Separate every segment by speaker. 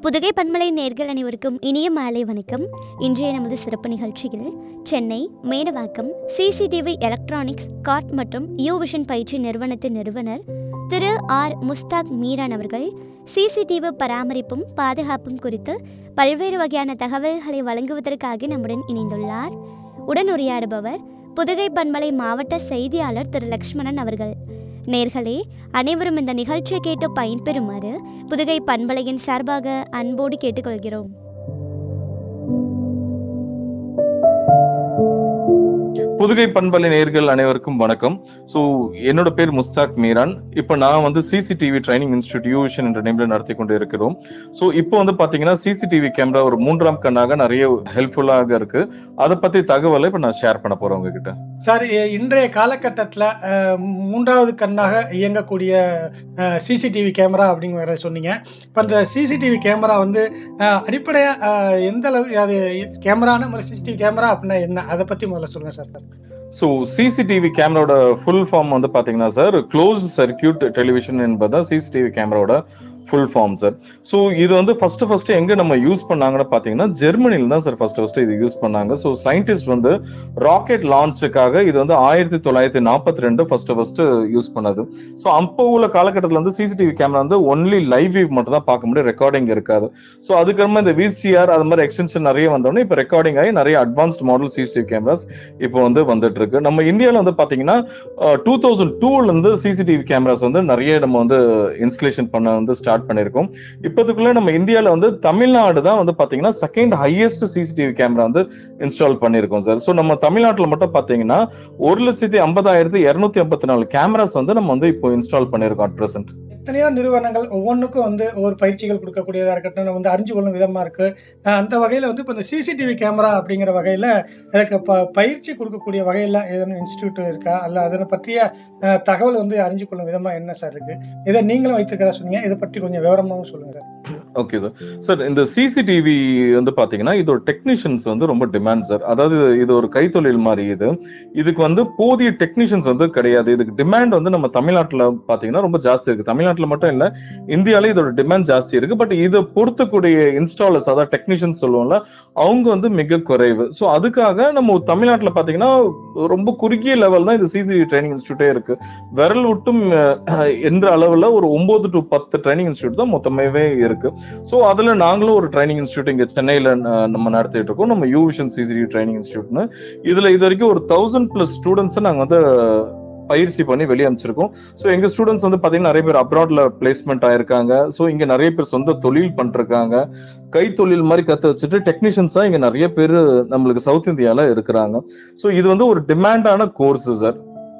Speaker 1: புதுகை பண்பலை நேர்கள் அனைவருக்கும் இனிய மாலை வணக்கம் இன்றைய நமது சிறப்பு நிகழ்ச்சியில் Chennai Medavakkam CCTV electronics card மற்றும் யூவிஷன் பயிற்சி நிறுவனத்தின் நிறுவனர் திரு ஆர் முஸ்தாக் மீரான் அவர்கள் சிசிடிவி பராமரிப்பும் பாதுகாப்பும் குறித்து பல்வேறு வகையான தகவல்களை வழங்குவதற்காக நம்முடன் இணைந்துள்ளார் உடனுரையாடுபவர் புதுகை பண்பலை மாவட்ட செய்தியாளர் திரு லக்ஷ்மணன் அவர்கள் நேர்களே அனைவரும் இந்த நிகழ்ச்சியை கேட்டு பயன்பெறுமாறு புதுகை பண்பலையின் சார்பாக அன்போடு கேட்டுக்கொள்கிறோம்
Speaker 2: புதுகை பண்பலை நேர்கள் அனைவருக்கும் வணக்கம் ஸோ என்னோட பேர் முஸ்தாக் மீரான் இப்போ நான் வந்து சிசிடிவி ட்ரைனிங் இன்ஸ்டிடியூஷன் என்ற நேம்ல நடத்தி கொண்டு இருக்கிறோம் ஸோ இப்போ வந்து பாத்தீங்கன்னா சிசிடிவி கேமரா ஒரு மூன்றாம் கண்ணாக நிறைய ஹெல்ப்ஃபுல்லாக இருக்கு அதை பத்தி தகவலை இப்போ நான் ஷேர் பண்ண போறேன் உங்ககிட்ட
Speaker 3: சார் இ- இன்றைய காலகட்டத்தில் மூன்றாவது கண்ணாக இயங்கக்கூடிய சிசிடிவி கேமரா அப்படிங்கிற சொன்னீங்க இப்போ அந்த சிசிடிவி கேமரா வந்து அடிப்படையாக எந்த அளவு அது கேமரான முதல்ல சிசிடிவி கேமரா அப்படின்னா என்ன அதை பற்றி முதல்ல சொல்லுங்கள் சார்
Speaker 2: ஸோ சிசிடிவி கேமராவோட ஃபுல் ஃபார்ம் வந்து பாத்தீங்கன்னா சார் க்ளோஸ் சர்க்கியூட் டெலிவிஷன் என்பது சிசிடிவி கேமராவோட ஃபுல் ஃபார்ம் சார் ஸோ இது வந்து ஃபர்ஸ்ட் ஃபர்ஸ்ட் எங்க நம்ம யூஸ் பண்ணாங்கன்னு பாத்தீங்கன்னா ஜெர்மனில தான் சார் ஃபர்ஸ்ட் ஃபர்ஸ்ட் இது யூஸ் பண்ணாங்க ஸோ சயின்டிஸ்ட் வந்து ராக்கெட் லான்ச்சுக்காக இது வந்து ஆயிரத்தி தொள்ளாயிரத்தி நாற்பத்தி ரெண்டு ஃபர்ஸ்ட் ஃபர்ஸ்ட் யூஸ் பண்ணது ஸோ அப்போ உள்ள காலகட்டத்தில் வந்து சிசிடிவி கேமரா வந்து ஒன்லி லைவ் வியூ மட்டும் தான் பார்க்க முடியும் ரெக்கார்டிங் இருக்காது ஸோ அதுக்கப்புறமா இந்த விசிஆர் அது மாதிரி எக்ஸ்டென்ஷன் நிறைய வந்தோடனே இப்போ ரெக்கார்டிங் ஆகி நிறைய அட்வான்ஸ்ட் மாடல் சிசிடிவி கேமராஸ் இப்போ வந்து வந்துட்டு இருக்கு நம்ம இந்தியாவில் வந்து பாத்தீங்கன்னா டூ தௌசண்ட் டூல இருந்து சிசிடிவி கேமராஸ் வந்து நிறைய நம்ம வந்து இன்ஸ்டலேஷன் பண்ண வந்து ஸ்டார்ட் பண்ணியிருக்கோம் இப்போதுக்குள்ள நம்ம இந்தியாவில் வந்து தமிழ்நாடு தான் வந்து பாத்தீங்கன்னா செகண்ட் ஹையஸ்ட் சிசிடிவி கேமரா வந்து இன்ஸ்டால் பண்ணியிருக்கோம் சார் ஸோ நம்ம தமிழ்நாட்டில் மட்டும் பாத்தீங்கன்னா ஒரு லட்சத்தி ஐம்பதாயிரத்தி இரநூத்தி ஐம்பத்தி நாலு கேமராஸ் வந்து நம்ம வந்து இப்போ இன்ஸ்டால் பண்ணியிருக்கோம் அட் ப்ரெசென்ட்
Speaker 3: எத்தனையோ நிறுவனங்கள் ஒவ்வொன்றுக்கும் வந்து ஒவ்வொரு பயிற்சிகள் கொடுக்கக்கூடியதாக இருக்கட்டும் நம்ம வந்து அறிஞ்சு கொள்ளும் விதமாக இருக்கு அஹ் அந்த வகையில் வந்து இப்போ இந்த சிசிடிவி கேமரா அப்படிங்கிற வகையில் எனக்கு ப பயிற்சி கொடுக்கக்கூடிய வகையில் ஏதேனும் இன்ஸ்டியூட் இருக்கா அல்ல அதனை பற்றிய அஹ், தகவல் வந்து அறிஞ்சு கொள்ளும் விதமாக என்ன சார் இருக்கு இதை நீங்களும் வைத்திருக்கிறதா சொன்னீங்க இதை பற்றி கொஞ்சம் விவரமாகவும் சொல்லுங்க சார்
Speaker 2: ஓகே சார் சார் இந்த சிசிடிவி வந்து பாத்தீங்கன்னா இதோட டெக்னீஷியன்ஸ் வந்து ரொம்ப டிமாண்ட் சார் அதாவது இது ஒரு கைத்தொழில் மாதிரி இது இதுக்கு வந்து போதிய டெக்னீஷியன்ஸ் வந்து கிடையாது இதுக்கு டிமாண்ட் வந்து நம்ம தமிழ்நாட்டுல பாத்தீங்கன்னா ரொம்ப ஜாஸ்தி இருக்கு தமிழ்நாட்டுல மட்டும் இல்ல இந்தியால இதோட டிமாண்ட் ஜாஸ்தி இருக்கு பட் இதை பொறுத்தக்கூடிய இன்ஸ்டாலர்ஸ் அதாவது டெக்னீஷியன்ஸ் சொல்லுவோம்ல அவங்க வந்து மிக குறைவு ஸோ அதுக்காக நம்ம தமிழ்நாட்டுல பாத்தீங்கன்னா ரொம்ப குறுகிய லெவல் தான் இந்த சிசிடிவி ட்ரைனிங் இன்ஸ்டியூட்டே இருக்கு விரல் விட்டும் அஹ், என்ற அளவுல ஒரு ஒன்பது டு பத்து ட்ரைனிங் இன்ஸ்டியூட் தான் மொத்தமாவே இருக்கு ஸோ அதுல நாங்களும் ஒரு ட்ரைனிங் இன்ஸ்டியூட் இங்க சென்னையில அஹ், நம்ம நடத்திட்டு இருக்கோம் நம்ம யூவிஷன் சிசிடிவி ட்ரைனிங் இன்ஸ்டியூட்னு இதுல இது வரைக்கும் ஒரு தௌசண்ட் பிளஸ் ஸ்டூடெண்ட்ஸ் நாங்க வந்து பயிற்சி பண்ணி வெளியே அமைச்சிருக்கோம் ஸோ எங்க ஸ்டூடெண்ட்ஸ் வந்து பாத்தீங்கன்னா நிறைய பேர் அப்ராட்ல பிளேஸ்மெண்ட் ஆயிருக்காங்க ஸோ இங்க நிறைய பேர் சொந்த தொழில் பண்ணிருக்காங்க கைத்தொழில் மாதிரி கத்து வச்சுட்டு டெக்னீஷியன்ஸா இங்க நிறைய பேர் நம்மளுக்கு சவுத் இந்தியால இருக்கிறாங்க ஸோ இது வந்து ஒரு டிமாண்டான கோர்ஸ் சார்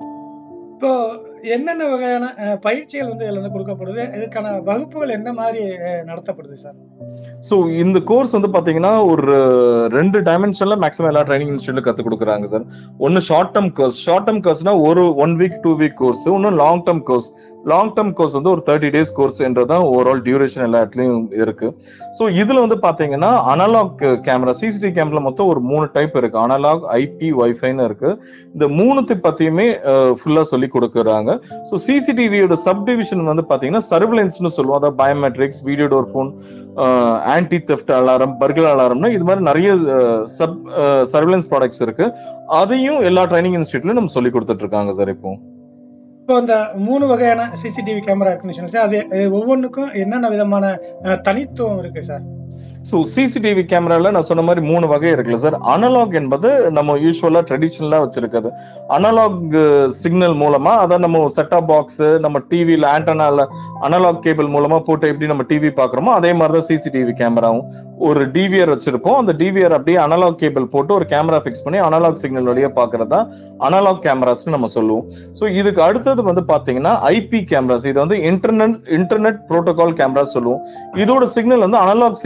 Speaker 3: இப்போ என்னென்ன வகையான அஹ், பயிற்சிகள் வந்து இதில் வந்து கொடுக்கப்படுது இதுக்கான வகுப்புகள் என்ன மாதிரி அஹ், நடத்தப்படுது சார்
Speaker 2: ஸோ இந்த கோர்ஸ் வந்து பாத்தீங்கன்னா ஒரு ரெண்டு டைமென்ஷன்ல மேக்ஸிமம் எல்லா ட்ரைனிங் இன்ஸ்டியூட்ல கத்து கொடுக்குறாங்க சார் ஒன்னு short term course short term கோர்ஸ்னா ஒரு one week two week course இன்னும் long term course long term course வந்து ஒரு தேர்ட்டி டேஸ் கோர்ஸ் என்றதான் ஓவரால் டியூரேஷன் எல்லா இடத்துலயும் இருக்கு ஸோ இதுல வந்து பாத்தீங்கன்னா அனலாக் கேமரா சிசிடிவி கேமரா மொத்தம் ஒரு மூணு டைப் இருக்கு அனலாக் ஐபி வைஃபைன்னு இருக்கு இந்த மூணுத்தை பத்தியுமே ஃபுல்லா சொல்லி கொடுக்குறாங்க ஸோ சிசிடிவியோட சப் டிவிஷன் வந்து பாத்தீங்கன்னா சர்வலன்ஸ்னு சொல்லுவோம் அதாவது biometrics video door phone anti theft alarm burglar அலாரம்னா இது மாதிரி நிறைய சப் சர்வலன்ஸ் ப்ராடக்ட்ஸ் இருக்கு அதையும் எல்லா ட்ரைனிங் இன்ஸ்டியூட்லயும் நம்ம சொல்லி கொடுத்துட்டு இருக்காங்க சார் இப்போ
Speaker 3: இப்போ அந்த மூணு வகையான சிசிடிவி கேமரா இருக்குன்னு சொன்னீங்க சார் அது அஹ், ஒவ்வொன்றுக்கும் என்னென்ன விதமான அஹ், தனித்துவம் இருக்கு சார்
Speaker 2: ஸோ சிசிடிவி கேமரால நான் சொன்ன மாதிரி மூணு வகை இருக்குல்ல சார் அனலாக் என்பது நம்ம யூஸ்வலா ட்ரெடிஷ்னலா வச்சிருக்கிறது அனலாக் சிக்னல் மூலமா அதான் நம்ம செட்டாப் பாக்ஸ் நம்ம டிவில ஆண்டனால அனலாக் கேபிள் மூலமா போட்டு எப்படி நம்ம டிவி பாக்குறோமோ அதே மாதிரி தான் சிசிடிவி கேமராவும் ஒரு டிவிஆர் வச்சிருப்போம் அந்த டிவிஆர் அப்படியே அனலாக் கேபிள் போட்டு ஒரு கேமரா ஃபிக்ஸ் பண்ணி அனலாக் சிக்னல் வழியா பாக்குறதா அனலாக் கேமராஸ்னு நம்ம சொல்லுவோம் ஸோ இதுக்கு அடுத்தது வந்து பாத்தீங்கன்னா ஐபி கேமராஸ் இது வந்து இன்டர்நெட் இன்டர்நெட் புரோட்டோகால் கேமராஸ் சொல்லுவோம் இதோட சிக்னல் வந்து அனலாக் சிக்னல் வரல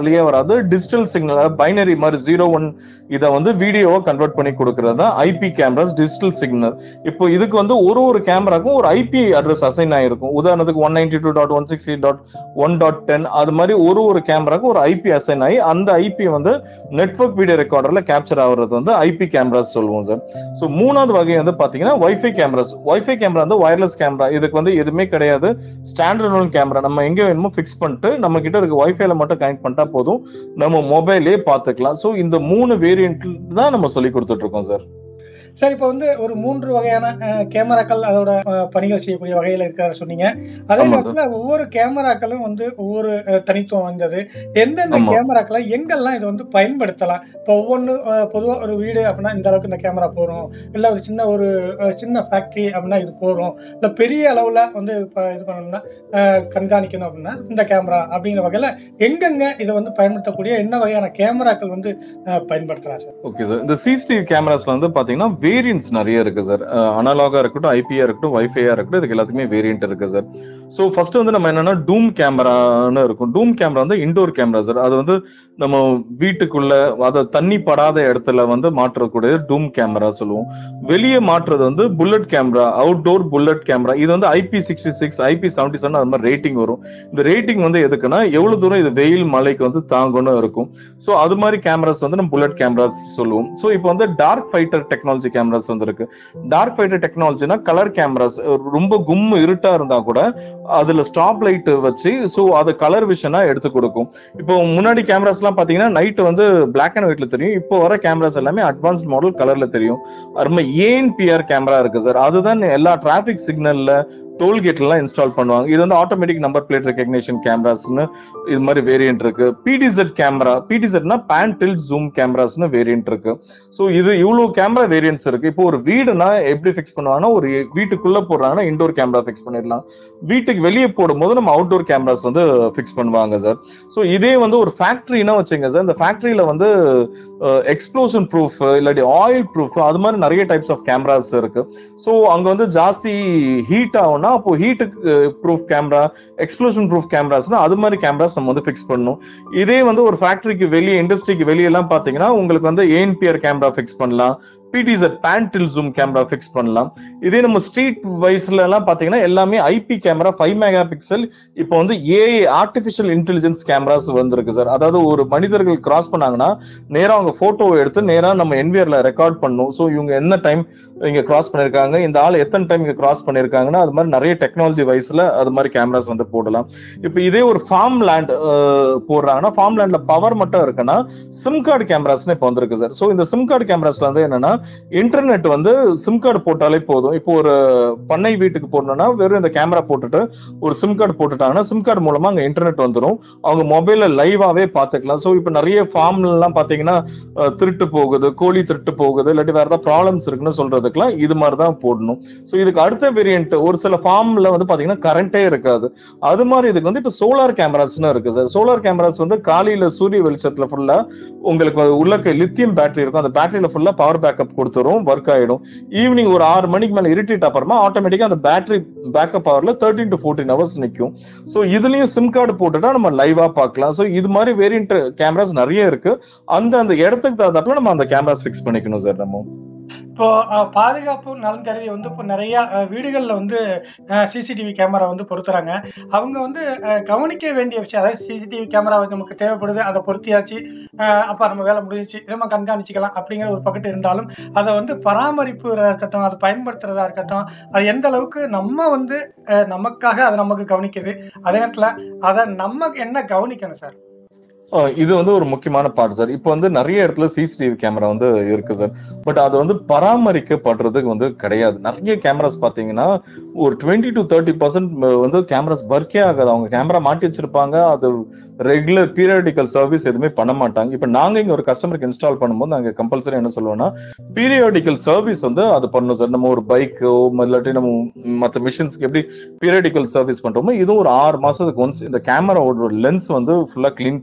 Speaker 2: அனலாக்லயே வராது டிஜிட்டல் சிக்னல் பைனரி மாதிரி ஜீரோ ஒன் இதை வந்து வீடியோவை கன்வெர்ட் பண்ணி கொடுக்கறது தான் ஐபி கேமராஸ் டிஜிட்டல் சிக்னல் இப்போ இதுக்கு வந்து ஒரு ஒரு கேமராக்கும் ஒரு ஐபி அட்ரஸ் அசைன் ஆயிருக்கும் உதாரணத்துக்கு one ninety two dot one sixty dot one dot ten அது மாதிரி ஒரு ஒரு கேமராக்கும் ஒரு ஐபி அசைன் ஆகி அந்த ஐபி வந்து நெட்வொர்க் வீடியோ ரெக்கார்டர்ல கேப்சர் ஆகுறது வந்து ஐபி கேமராஸ் சொல்லுவோம் சார் ஸோ மூணாவது வகை வந்து பாத்தீங்கன்னா வைஃபை கேமராஸ் வைஃபை கேமரா வந்து வயர்லெஸ் கேமரா இதுக்கு வந்து எதுவுமே கிடையாது ஸ்டாண்டர்ட் கேமரா நம்ம எங்க வேணுமோ ஃபிக்ஸ் பண்ணிட்டு நம்ம கிட்ட இருக்க வைஃபைல மட்டும் கனெக்ட் பண்ணிட்டா போதும் நம்ம மொபைலே பார்த்துக்கலாம் ஸோ இந்த மூணு வேரியன்ட் தான் நம்ம சொல்லி கொடுத்துட்டு இருக்கோம் சார்
Speaker 3: சார் இப்போ வந்து ஒரு மூன்று வகையான அஹ், கேமராக்கள் அதோட அஹ், பணிகள் செய்யக்கூடிய வகையில இருக்காரு சொன்னீங்க அதே
Speaker 2: ஆமா
Speaker 3: நேரத்தில் ஒவ்வொரு கேமராக்களும் வந்து ஒவ்வொரு அஹ், தனித்துவம் வந்தது எந்தெந்த
Speaker 2: ஆமா.
Speaker 3: கேமராக்களை எங்கெல்லாம் இது வந்து பயன்படுத்தலாம் இப்போ ஒவ்வொன்று பொதுவாக ஒரு வீடு அப்படின்னா இந்த அளவுக்கு இந்த கேமரா போகிறோம் இல்லை ஒரு சின்ன ஒரு அஹ், சின்ன ஃபேக்ட்ரி அப்படின்னா இது போகிறோம் இல்லை பெரிய அளவில் வந்து இப்போ இது பண்ணணும்னா அஹ், கண்காணிக்கணும் அப்படின்னா இந்த கேமரா அப்படிங்கிற வகையில் எங்கெங்க இதை வந்து பயன்படுத்தக்கூடிய என்ன வகையான கேமராக்கள் வந்து அஹ், பயன்படுத்தலாம் சார்
Speaker 2: ஓகே சார் இந்த சிசிடிவி கேமராஸ்ல வந்து பாத்தீங்கன்னா வேரியன்ட்ஸ் நிறைய இருக்கு சார் அனலாகா இருக்கட்டும் ஐபியா இருக்கட்டும் வைஃபையா இருக்கட்டும் இதுக்கு எல்லாத்துக்குமே வேரியன்ட் இருக்கு சார் ஸோ ஃபர்ஸ்ட் வந்து நம்ம என்னன்னா டூம் கேமரான்னு இருக்கும் டூம் கேமரா வந்து இண்டோர் கேமரா சார் அது வந்து நம்ம வீட்டுக்குள்ள அதை தண்ணி படாத இடத்துல வந்து மாற்றக்கூடிய டூம் கேமரா சொல்லுவோம் வெளியே மாற்றுறது வந்து bullet camera outdoor bullet camera இது வந்து IP sixty six IP seventy seven அது மாதிரி ரேட்டிங் வரும் இந்த ரேட்டிங் வந்து எதுக்குன்னா எவ்வளவு தூரம் இது வெயில் மழைக்கு வந்து தாங்கணும் இருக்கும் ஸோ அது மாதிரி கேமராஸ் வந்து நம்ம புல்லட் கேமராஸ் சொல்லுவோம் ஸோ இப்போ வந்து டார்க் ஃபைட்டர் டெக்னாலஜி கேமராஸ் வந்து இருக்கு டார்க் ஃபைட்டர் டெக்னாலஜினா கலர் கேமராஸ் ரொம்ப கும்மு இருட்டா இருந்தா கூட அதுல ஸ்டாப் லைட் வச்சு ஸோ அது கலர் விஷனா எடுத்து கொடுக்கும் இப்போ முன்னாடி கேமராஸ் எல்லாம் பாத்தீங்கன்னா நைட் வந்து பிளாக் அண்ட் ஒயிட்ல தெரியும் இப்போ வர கேமராஸ் எல்லாமே அட்வான்ஸ்ட் மாடல் கலர்ல தெரியும் ரொம்ப ஏஎன்பிஆர் கேமரா இருக்கு சார் அதுதான் எல்லா டிராபிக் சிக்னல்ல டோல்கேட்லாம் இன்ஸ்டால் பண்ணுவாங்க இது வந்து ஆட்டோமேட்டிக் நம்பர் பிளேட் ரெகக்னேஷன் கேமராஸ்னு இது மாதிரி வேரியன்ட் இருக்கு பிடிசெட் கேமரா பிடிசெட்னா பேன் டில்ட் ஜூம் கேமராஸ்னு வேரியன்ட் இருக்கு ஸோ இது இவ்வளவு கேமரா வேரியன்ட்ஸ் இருக்கு இப்போ ஒரு வீடுனா எப்படி ஃபிக்ஸ் பண்ணுவாங்கன்னா ஒரு வீட்டுக்குள்ள போடுறாங்கன்னா இண்டோர் கேமரா ஃபிக்ஸ் பண்ணிடலாம் வீட்டுக்கு வெளியே போடும்போது நம்ம அவுட்டோர் கேமராஸ் வந்து ஃபிக்ஸ் பண்ணுவாங்க சார் ஸோ இதே வந்து ஒரு ஃபேக்டரினா வச்சுங்க சார் இந்த ஃபேக்டரியில வந்து எக்ஸ்ப்ளோஷன் ப்ரூஃப் இல்லாட்டி ஆயில் ப்ரூஃப் அது மாதிரி நிறைய டைப்ஸ் ஆஃப் கேமராஸ் இருக்கு ஸோ அங்க வந்து ஜாஸ்தி ஹீட் ஆகும்னா அப்போ ஹீட்டுக்கு ப்ரூஃப் கேமரா எக்ஸ்ப்ளோஷன் ப்ரூஃப் கேமராஸ்னா அது மாதிரி கேமராஸ் நம்ம வந்து ஃபிக்ஸ் பண்ணணும் இதே வந்து ஒரு ஃபேக்டரிக்கு வெளியே இண்டஸ்ட்ரிக்கு வெளியெல்லாம் பாத்தீங்கன்னா உங்களுக்கு வந்து ஏஎன்பிஆர் கேமரா ஃபிக்ஸ் பண்ணலாம் பிடிசெட் பேண்டில் ஜூம் கேமரா ஃபிக்ஸ் பண்ணலாம் இதே நம்ம ஸ்ட்ரீட் வைஸ்ல எல்லாம் பாத்தீங்கன்னா எல்லாமே IP camera five megapixel இப்போ வந்து ஏஐ ஆர்டிஃபிஷியல் இன்டெலிஜென்ஸ் கேமராஸ் வந்திருக்கு சார் அதாவது ஒரு மனிதர்கள் கிராஸ் பண்ணாங்கன்னா நேரா அவங்க போட்டோவை எடுத்து நேரா நம்ம என்வியர்ல ரெக்கார்ட் பண்ணும் ஸோ இவங்க என்ன டைம் இங்க கிராஸ் பண்ணிருக்காங்க இந்த ஆள் எத்தனை டைம் இங்க கிராஸ் பண்ணிருக்காங்கன்னா அது மாதிரி நிறைய டெக்னாலஜி வைஸ்ல அது மாதிரி கேமராஸ் வந்து போடலாம் இப்போ இதே ஒரு ஃபார்ம் லேண்ட் போடுறாங்கன்னா ஃபார்ம் லேண்ட்ல பவர் மட்டும் இருக்குன்னா சிம் கார்டு கேமராஸ்னு இப்போ வந்திருக்கு சார் ஸோ இந்த சிம் கார்டு கேமராஸ்ல வந்து என்னன்னா இன்டர்நெட் வந்து சிம் கார்டு போட்டாலே போதும் இப்போ ஒரு பண்ணை வீட்டுக்கு போடணும்னா வெறும் இந்த கேமரா போட்டுட்டு ஒரு சிம் கார்டு போட்டுட்டாங்கன்னா சிம் கார்டு மூலமா அங்க இன்டர்நெட் வந்துடும் அவங்க மொபைல்ல லைவாவே பாத்துக்கலாம் ஸோ இப்போ நிறைய ஃபார்ம்ல எல்லாம் பாத்தீங்கன்னா அஹ், திருட்டு போகுது கோழி திருட்டு போகுது இல்லாட்டி வேற ஏதாவது ப்ராப்ளம்ஸ் இருக்குன்னு சொல்றதுக்குலாம் இது மாதிரி தான் போடணும் ஸோ இதுக்கு அடுத்த வேரியன்ட் ஒரு சில ஃபார்ம்ல வந்து பாத்தீங்கன்னா கரண்டே இருக்காது அது மாதிரி இதுக்கு வந்து இப்போ சோலார் கேமராஸ்னு இருக்கு சார் சோலார் கேமராஸ் வந்து காலையில சூரிய வெளிச்சத்துல ஃபுல்லா உங்களுக்கு உள்ளக்க லித்தியம் பேட்டரி இருக்கும் அந்த பேட்டரியில ஃபுல்லா பவர் பேக்கப் கொடுத்துரும் ஒர்க் ஆயிடும் ஈவினிங் ஒரு ஆறு மணிக்கு மேல இருட்டிட்டு அப்புறமா ஆட்டோமேட்டிக்கா அந்த பேட்டரி பேக்கப் பவர்ல தேர்ட்டின் டு ஃபோர்டீன் ஹவர்ஸ் நிற்கும் ஸோ இதுலயும் சிம் கார்டு போட்டுட்டா நம்ம லைவா பார்க்கலாம் ஸோ இது மாதிரி வேரியன்ட் கேமராஸ் நிறைய இருக்கு அந்த அந்த இடத்துக்கு தகுந்தாப்புல நம்ம அந்த கேமராஸ் ஃபிக்ஸ் பண்ணிக்கணும் சார் நம்ம
Speaker 3: இப்போ அஹ், பாதுகாப்பு நலன் கருதி வந்து இப்போ நிறைய அஹ், வீடுகள்ல வந்து சிசிடிவி கேமரா வந்து பொருத்துறாங்க அவங்க வந்து அஹ், கவனிக்க வேண்டிய விஷயம் அதாவது சிசிடிவி கேமரா வந்து நமக்கு தேவைப்படுது அதை பொருத்தியாச்சு அஹ், அப்ப நம்ம வேலை முடிஞ்சிச்சு நம்ம கண்காணிச்சுக்கலாம் அப்படிங்கிற ஒரு பக்கத்து இருந்தாலும் அதை வந்து பராமரிப்பு இருக்கட்டும் அதை பயன்படுத்துறதா இருக்கட்டும் அது எந்த அளவுக்கு நம்ம வந்து அஹ், நமக்காக அதை நமக்கு கவனிக்குது அதே நேரத்துல அதை நம்ம என்ன கவனிக்கணும் சார்
Speaker 2: ஆஹ் இது வந்து ஒரு முக்கியமான பார்ட் சார் இப்போ வந்து நிறைய இடத்துல சிசிடிவி கேமரா வந்து இருக்கு சார் பட் அது வந்து பராமரிக்கப்படுறதுக்கு வந்து கிடையாது நிறைய கேமராஸ் பாத்தீங்கன்னா ஒரு டுவெண்ட்டி டு தேர்ட்டி பர்சன்ட் வந்து கேமராஸ் ஒர்க்கே ஆகாது அவங்க கேமரா மாட்டி வச்சிருப்பாங்க அது ரெகுலர் பீரியாடிக்கல் சர்வீஸ் எதுவுமே பண்ண மாட்டாங்க இப்போ நாங்க இங்க ஒரு கஸ்டமருக்கு இன்ஸ்டால் பண்ணும்போது நாங்க கம்பல்சரி என்ன சொல்லுவோம்னா பீரியாடிக்கல் சர்வீஸ் வந்து அது பண்ணணும் சார் நம்ம ஒரு பைக்கோ இல்லாட்டி நம்ம மற்ற மிஷின்ஸ்க்கு எப்படி பீரியாடிக்கல் சர்வீஸ் பண்றோமோ இதுவும் ஒரு ஆறு மாசத்துக்கு ஒன்ஸ் இந்த கேமராவோட லென்ஸ் வந்து ஃபுல்லா க்ளீன் பண்ணணும்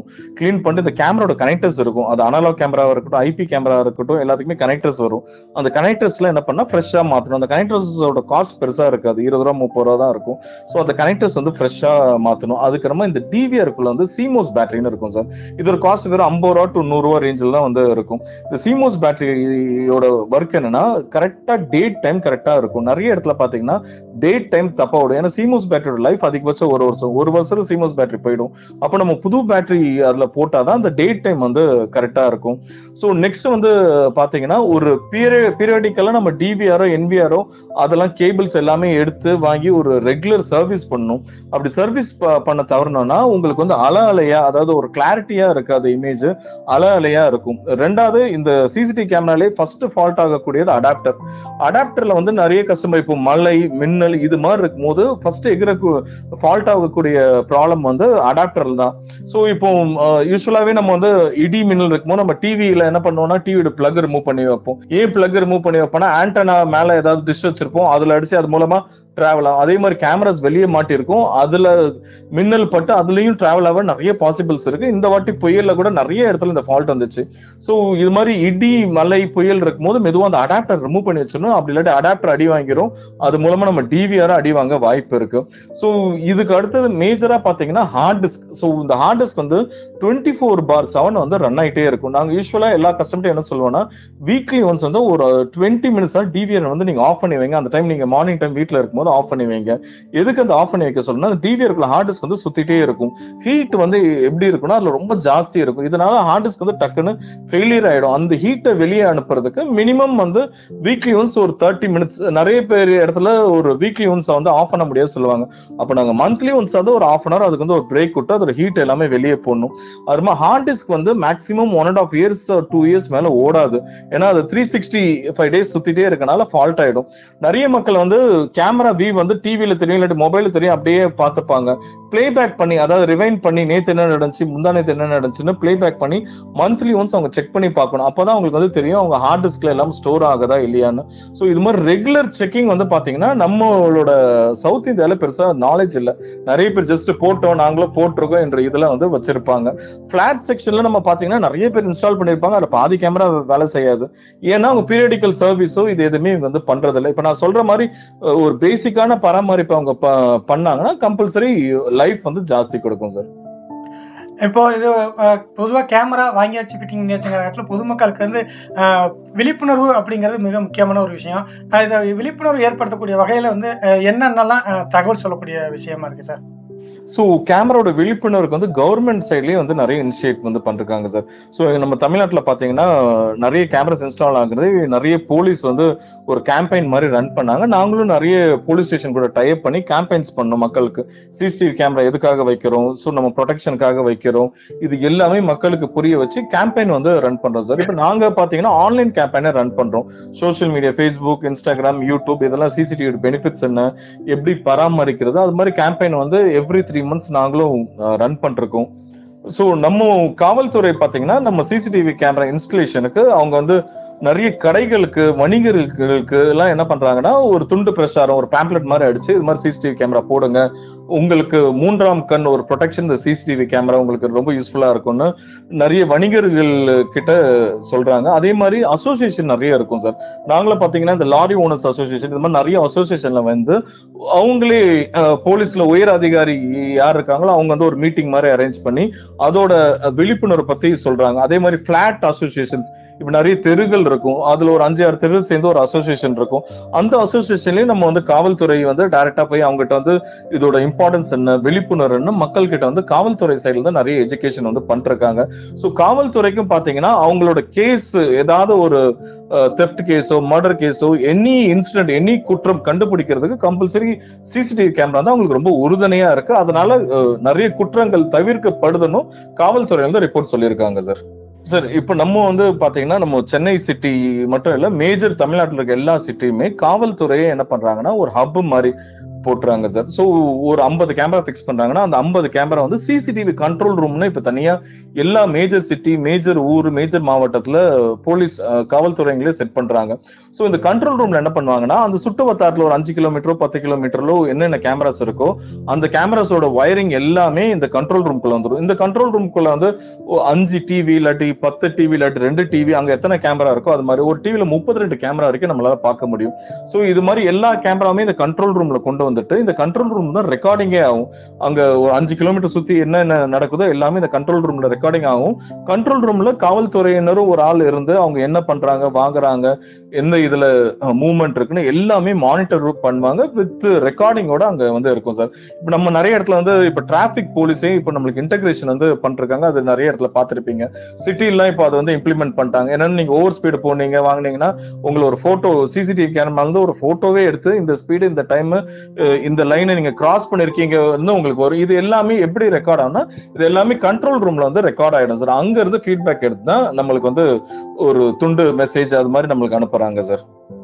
Speaker 2: க்ளீன் பண்ணிட்டு இந்த கேமராவோட கனெக்டர்ஸ் இருக்கும் அது அனலாக் கேமராவா இருக்கட்டும் ஐபி கேமரா இருக்கட்டும் எல்லாத்துக்குமே கனெக்டர்ஸ் வரும் அந்த கனெக்டர்ஸ்ல என்ன பண்ணா ஃப்ரெஷ்ஷா மாத்தணும் அந்த கனெக்டர்ஸோட காஸ்ட் பெருசா இருக்காது இருபது ரூபா முப்பது ரூபா தான் இருக்கும் ஸோ அந்த கனெக்டர்ஸ் வந்து ஃப்ரெஷ்ஷா மாத்தணும் அதுக்கப்புறமா இந்த டிவிஆருக்குள்ள வந்து சிமோஸ் பேட்டரின்னு இருக்கும் சார் இதோட காஸ்ட் வெறும் ஐம்பது ரூபா டு நூறு ரூபா ரேஞ்சில் தான் வந்து இருக்கும் இந்த சிமோஸ் பேட்டரியோட ஒர்க் என்னன்னா கரெக்டா டேட் டைம் கரெக்டா இருக்கும் நிறைய இடத்துல பாத்தீங்கன்னா டேட் டைம் தப்பா விடும் ஏன்னா சிமோஸ் பேட்டரியோட லைஃப் அதிகபட்சம் ஒரு வருஷம் ஒரு வருஷம் சிமோஸ் பேட்டரி போயிடும் அப்போ நம்ம புது பேட்டரி அதுல போட்டாதான் அந்த டேட் டைம் வந்து கரெக்டா இருக்கும் ஸோ நெக்ஸ்ட் வந்து பாத்தீங்கன்னா ஒரு பீரியட் பீரியடிக்கலா நம்ம டிவிஆரோ என்விஆரோ அதெல்லாம் கேபிள்ஸ் எல்லாமே எடுத்து வாங்கி ஒரு ரெகுலர் சர்வீஸ் பண்ணணும் அப்படி சர்வீஸ் பண்ண தவறணும்னா உங்களுக்கு வந்து அல அலையா அதாவது ஒரு கிளாரிட்டியா இருக்காது இமேஜ் அல அலையா இருக்கும் ரெண்டாவது இந்த சிசிடிவி கேமராலே ஃபர்ஸ்ட் ஃபால்ட் ஆகக்கூடியது அடாப்டர் அடாப்டர்ல வந்து நிறைய கஸ்டமர் இப்போ மழை மின்னல் இது மாதிரி இருக்கும்போது ஃபர்ஸ்ட் எகிற ஃபால்ட் ஆகக்கூடிய ப்ராப்ளம் வந்து அடாப்டர்ல தான் ஸோ இப்போ யூஸ்வலாவே நம்ம வந்து இடி மின்னல் இருக்கும்போது நம்ம டிவியில என்ன பண்ணுவோம்னா டிவியோட பிளக் ரிமூவ் பண்ணி வைப்போம் ஏன் பிளக் ரிமூவ் பண்ணி வைப்போம்னா ஆண்டனா மேல ஏதாவது டிஷ் வச்சிருப்போம் அதுல அடிச்சு அது மூலமா டிராவல் ஆகும் அதே மாதிரி கேமராஸ் வெளியே மாட்டிருக்கும் அதுல மின்னல் பட்டு அதுலயும் டிராவல் ஆக நிறைய பாசிபிள்ஸ் இருக்கு இந்த வாட்டி புயல்ல கூட நிறைய இடத்துல இந்த ஃபால்ட் வந்துச்சு ஸோ இது மாதிரி இடி மலை புயல் இருக்கும்போது மெதுவா அந்த அடாப்டர் ரிமூவ் பண்ணி வச்சிடணும் அப்படி இல்லாட்டி அடாப்டர் அடி வாங்கிரும் அது மூலமா நம்ம டிவிஆர் அடி வாங்க வாய்ப்பு இருக்கு ஸோ இதுக்கு அடுத்தது மேஜரா பாத்தீங்கன்னா ஹார்ட் டிஸ்க் ஸோ இந்த ஹார்ட் டிஸ்க் வந்து டுவெண்ட்டி ஃபோர் பார் செவன் வந்து ரன் ஆயிட்டே இருக்கும் நாங்க யூஸ்வலா எல்லா கஸ்டமர்ட்டும் என்ன சொல்லுவோம்னா வீக்லி ஒன்ஸ் வந்து ஒரு டுவெண்ட்டி மினிட்ஸ் டிவிஆர் வந்து நீங்க ஆஃப் பண்ணி வைங்க அந்த டைம் நீங்க மார்னிங் டைம் வீட்ல இருக்கும்போது ஆஃப் பண்ணி வைங்க எதுக்கு அந்த ஆஃப் பண்ணி வைக்க சொல்லணும்னா அந்த டிவிஆருக்குள்ள ஹார்ட் டிஸ்க் வந்து சுத்திட்டே இருக்கும் ஹீட் வந்து எப்படி இருக்கும்னா அதுல ரொம்ப ஜாஸ்தி இருக்கும் இதனால ஹார்ட் டிஸ்க் வந்து டக்குன்னு ஃபெயிலியர் ஆயிடும் அந்த ஹீட்டை வெளியே அனுப்புறதுக்கு மினிமம் வந்து வீக்லி ஒன்ஸ் ஒரு தேர்ட்டி மினிட்ஸ் நிறைய பேர் இடத்துல ஒரு வீக்லி ஒன்ஸ் வந்து ஆஃப் பண்ண முடியாது சொல்லுவாங்க அப்ப நாங்க மந்த்லி ஒன்ஸ் வந்து ஒரு ஆஃப் அன் அவர் அதுக்கு வந்து ஒரு பிரேக் விட்டு அதோட ஹீட் எல்லாமே வெளியே போடணும் அதுமா ஹார்ட் டிஸ்க் வந்து maximum one and half years two years மேல ஓடாது ஏன்னா அது த்ரீ சிக்ஸ்டி ஃபைவ் டேஸ் சுத்திட்டே இருக்கனால ஃபால்ட் ஆயிடும் நிறைய மக்கள் வந்து கேமரா வியூ வந்து டிவில தெரியும் இல்லாட்டி மொபைல தெரியும் அப்படியே பார்த்துப்பாங்க பிளேபேக் பண்ணி அதாவது ரிவைன் பண்ணி நேத்து என்ன நடந்துச்சு முந்தா நேத்து என்ன நடந்துச்சுன்னு பிளேபேக் பண்ணி மந்த்லி ஒன்ஸ் அவங்க செக் பண்ணி பார்க்கணும் அப்பதான் அவங்களுக்கு வந்து தெரியும் அவங்க ஹார்ட் டிஸ்க்ல எல்லாம் ஸ்டோர் ஆகுதா இல்லையான்னு ஸோ இது மாதிரி ரெகுலர் செக்கிங் வந்து பாத்தீங்கன்னா நம்மளோட சவுத் இந்தியால பெருசா நாலேஜ் இல்ல நிறைய பேர் ஜஸ்ட் போட்டோம் நாங்களும் போட்டிருக்கோம் என்ற இதுல வந்து வச்சிருப்பாங்க பிளாட் செக்ஷன்ல நம்ம பாத்தீங்கன்னா நிறைய பேர் இன்ஸ்டால் பண்ணிருப்பாங்க அதுல பாதி கேமரா வேலை செய்யாது ஏன்னா அவங்க பீரியடிக்கல் சர்வீஸோ இது எதுவுமே இவங்க வந்து பண்றது இல்லை இப்ப நான் சொல்ற மாதிரி அஹ், ஒரு பேசிக்கான பராமரிப்பு அவங்க ப- பண்ணாங்கன்னா கம்பல்சரி லைஃப் வந்து ஜாஸ்தி கொடுக்கும் சார்
Speaker 3: இப்போ இது அஹ், பொதுவா கேமரா வாங்கியாச்சு ஃபிட்டிங் பண்ணியாச்சுங்கிற இடத்துல பொதுமக்களுக்கு வந்து அஹ், விழிப்புணர்வு அப்படிங்கிறது மிக முக்கியமான ஒரு விஷயம் அஹ், இதை விழிப்புணர்வு ஏற்படுத்தக்கூடிய வகையில வந்து அஹ், என்னென்னலாம் அஹ், தகவல் சொல்லக்கூடிய விஷயமா இருக்கு சார்
Speaker 2: ஸோ கேமராவோட விழிப்புணர்வுக்கு வந்து கவர்மெண்ட் சைட்லயே வந்து நிறைய இனிஷியேட் வந்து பண்றாங்க சார் ஸோ நம்ம தமிழ்நாட்டில் பார்த்தீங்கன்னா நிறைய கேமராஸ் இன்ஸ்டால் ஆகுறது நிறைய போலீஸ் வந்து ஒரு கேம்பெயின் மாதிரி ரன் பண்ணாங்க நாங்களும் நிறைய போலீஸ் ஸ்டேஷன் கூட டைப் பண்ணி கேம்பெயின்ஸ் பண்ணோம் மக்களுக்கு சிசிடிவி கேமரா எதுக்காக வைக்கிறோம் ஸோ நம்ம ப்ரொடெக்ஷனுக்காக வைக்கிறோம் இது எல்லாமே மக்களுக்கு புரிய வச்சு கேம்பெயின் வந்து ரன் பண்றோம் சார் இப்போ நாங்க பார்த்தீங்கன்னா ஆன்லைன் கேம்பெயினை ரன் பண்றோம் social media Facebook Instagram YouTube இதெல்லாம் சிசிடிவி பெனிஃபிட்ஸ் என்ன எப்படி பராமரிக்கிறது அது மாதிரி கேம்பெயின் வந்து எவ்ரி த்ரீ மந்த்ஸ் நாங்களும் ரன் பண்ணிருக்கோம் ஸோ நம்ம காவல்துறை பார்த்தீங்கன்னா நம்ம சிசிடிவி கேமரா இன்ஸ்டலேஷனுக்கு அவங்க வந்து நிறைய கடைகளுக்கு வணிகர்களுக்கு எல்லாம் என்ன பண்றாங்கன்னா ஒரு துண்டு பிரச்சாரம் ஒரு பேம்ப்ளெட் மாதிரி அடிச்சு இது மாதிரி சிசிடிவி கேமரா போடுங்க உங்களுக்கு மூன்றாம் கண் ஒரு ப்ரொடெக்ஷன் இந்த சிசிடிவி கேமரா உங்களுக்கு ரொம்ப யூஸ்ஃபுல்லா இருக்கும்னு நிறைய வணிகர்கள் கிட்ட சொல்றாங்க அதே மாதிரி அசோசியேஷன் நிறைய இருக்கும் சார் நாங்களும் பாத்தீங்கன்னா இந்த லாரி ஓனர்ஸ் அசோசியேஷன் இது மாதிரி நிறைய அசோசியேஷன்ல வந்து அவங்களே அஹ், போலீஸ்ல உயர் அதிகாரி யார் இருக்காங்களோ அவங்க வந்து ஒரு மீட்டிங் மாதிரி அரேஞ்ச் பண்ணி அதோட அஹ், விழிப்புணர்வு பத்தி சொல்றாங்க அதே மாதிரி பிளாட் அசோசியேஷன்ஸ் இப்ப நிறைய தெருகள் இருக்கும் அதுல ஒரு அஞ்சு ஆறு தெரு சேர்ந்து ஒரு அசோசியேஷன் இருக்கும் அந்த அசோசியேஷன்லயும் நம்ம வந்து காவல்துறை வந்து டைரக்டா போய் அவங்ககிட்ட வந்து இதோட இம்பார்ட்டன்ஸ் என்ன விழிப்புணர்வு என்ன மக்கள் கிட்ட வந்து காவல்துறை சைடுல தான் நிறைய எஜுகேஷன் வந்து பண்ணிருக்காங்க சோ காவல்துறைக்கும் பாத்தீங்கன்னா அவங்களோட கேஸ் ஏதாவது ஒரு தெஃப்ட் கேஸோ மர்டர் கேஸோ எனி இன்சிடென்ட் எனி குற்றம் கண்டுபிடிக்கிறதுக்கு கம்பல்சரி சிசிடிவி கேமரா தான் அவங்களுக்கு ரொம்ப உறுதுணையா இருக்கு அதனால அஹ், நிறைய குற்றங்கள் தவிர்க்கப்படுதுன்னு காவல்துறை வந்து ரிப்போர்ட் சொல்லியிருக்காங்க சார் சார் இப்போ நம்ம வந்து பாத்தீங்கன்னா நம்ம சென்னை சிட்டி மட்டும் இல்ல மேஜர் தமிழ்நாட்டில் இருக்க எல்லா சிட்டியுமே காவல்துறையே என்ன பண்றாங்கன்னா ஒரு ஹப் மாதிரி போட்டுறாங்க சார் ஸோ ஒரு ஐம்பது கேமரா ஃபிக்ஸ் பண்றாங்கன்னா அந்த ஐம்பது கேமரா வந்து சிசிடிவி கண்ட்ரோல் ரூம்னு இப்ப தனியா எல்லா மேஜர் சிட்டி மேஜர் ஊர் மேஜர் மாவட்டத்துல போலீஸ் அஹ், காவல்துறைங்களே செட் பண்றாங்க ஸோ இந்த கண்ட்ரோல் ரூம்ல என்ன பண்ணுவாங்கன்னா அந்த சுற்று வட்டாரத்துல ஒரு அஞ்சு கிலோமீட்டரோ பத்து கிலோமீட்டர்லோ என்னென்ன கேமராஸ் இருக்கோ அந்த கேமராஸோட வயரிங் எல்லாமே இந்த கண்ட்ரோல் ரூம்குள்ள வந்துடும் இந்த கண்ட்ரோல் ரூம்குள்ள வந்து ஓ, அஞ்சு டிவி இல்லாட்டி பத்து டிவி இல்லாட்டி ரெண்டு டிவி அங்க எத்தனை கேமரா இருக்கோ அது மாதிரி ஒரு டிவில முப்பத்தி ரெண்டு கேமரா வரைக்கும் நம்மளால பார்க்க முடியும் ஸோ இது மாதிரி எல்லா கேமராவுமே இந்த கண்ட்ரோல் ரூம்ல கொண்டு வந்துட்டு இந்த கண்ட்ரோல் ரூம் தான் ரெக்கார்டிங்கே ஆகும் அங்க ஒரு அஞ்சு கிலோமீட்டர் சுத்தி என்னென்ன நடக்குதோ எல்லாமே இந்த கண்ட்ரோல் ரூம்ல ரெக்கார்டிங் ஆகும் கண்ட்ரோல் ரூம்ல காவல்துறையினரும் ஒரு ஆள் இருந்து அவங்க என்ன பண்றாங்க வாங்குறாங்க எந்த இதுல மூவ்மெண்ட் இருக்குன்னு எல்லாமே மானிட்டர் பண்ணுவாங்க வித் ரெக்கார்டிங்கோட அங்க வந்து இருக்கும் சார் இப்ப நம்ம நிறைய இடத்துல வந்து இப்ப டிராபிக் போலீஸே இப்ப நம்மளுக்கு இன்டகிரேஷன் வந்து பண்றாங்க அது நிறைய இடத்துல பார்த்திருப்பீங்க சிட்டிலாம் இப்போ அதை வந்து இம்ப்ளிமெண்ட் பண்ணிட்டாங்க என்னன்னு நீங்க ஓவர் ஸ்பீடு போனீங்க வாங்குனீங்கன்னா உங்களை ஒரு போட்டோ சிசிடிவி கேமரா வந்து ஒரு போட்டோவே எடுத்து இந்த ஸ்பீடு இந்த டைம் இந்த லைனை நீங்க கிராஸ் பண்ணிருக்கீங்க உங்களுக்கு வரும் இது எல்லாமே எப்படி ரெக்கார்ட் ஆகும்னா இது எல்லாமே கண்ட்ரோல் ரூம்ல வந்து ரெக்கார்ட் ஆயிடும் சார் அங்க இருந்து ஃபீட்பேக் எடுத்து தான் நம்மளுக்கு வந்து ஒரு துண்டு மெசேஜ் அது மாதிரி நம்மளுக்கு அனுப்புறாங்க சார்